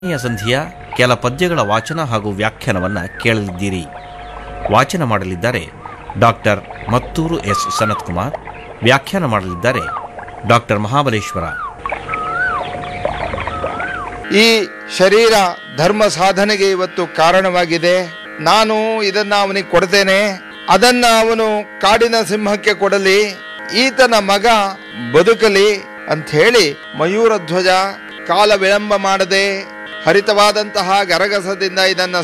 ಯ ಸಂಧಿಯ ಕೆಲ ಪದ್ಯಗಳ ವಾಚನ ಹಾಗೂ ವ್ಯಾಖ್ಯಾನವನ್ನು ಕೇಳಲಿದ್ದೀರಿ ವಾಚನ ಮಾಡಲಿದ್ದಾರೆ ಡಾಕ್ಟರ್ ಮತ್ತೂರು ಎಸ್ ಸನತ್ಕುಮಾರ್ ವ್ಯಾಖ್ಯಾನ ಮಾಡಲಿದ್ದಾರೆ ಡಾಕ್ಟರ್ ಮಹಾಬಲೇಶ್ವರ ಈ ಶರೀರ ಧರ್ಮ ಸಾಧನೆಗೆ ಇವತ್ತು ಕಾರಣವಾಗಿದೆ ನಾನು ಇದನ್ನ ಅವನಿಗೆ ಕೊಡ್ತೇನೆ ಅದನ್ನ ಅವನು ಕಾಡಿನ ಸಿಂಹಕ್ಕೆ ಕೊಡಲಿ ಈತನ ಮಗ ಬದುಕಲಿ ಅಂತ ಹೇಳಿ ಮಯೂರ ಧ್ವಜ ಕಾಲ ವಿಳಂಬ ಮಾಡದೆ ಹರಿತವಾದಂತಹ ಗರಗಸದಿಂದ ಇದನ್ನ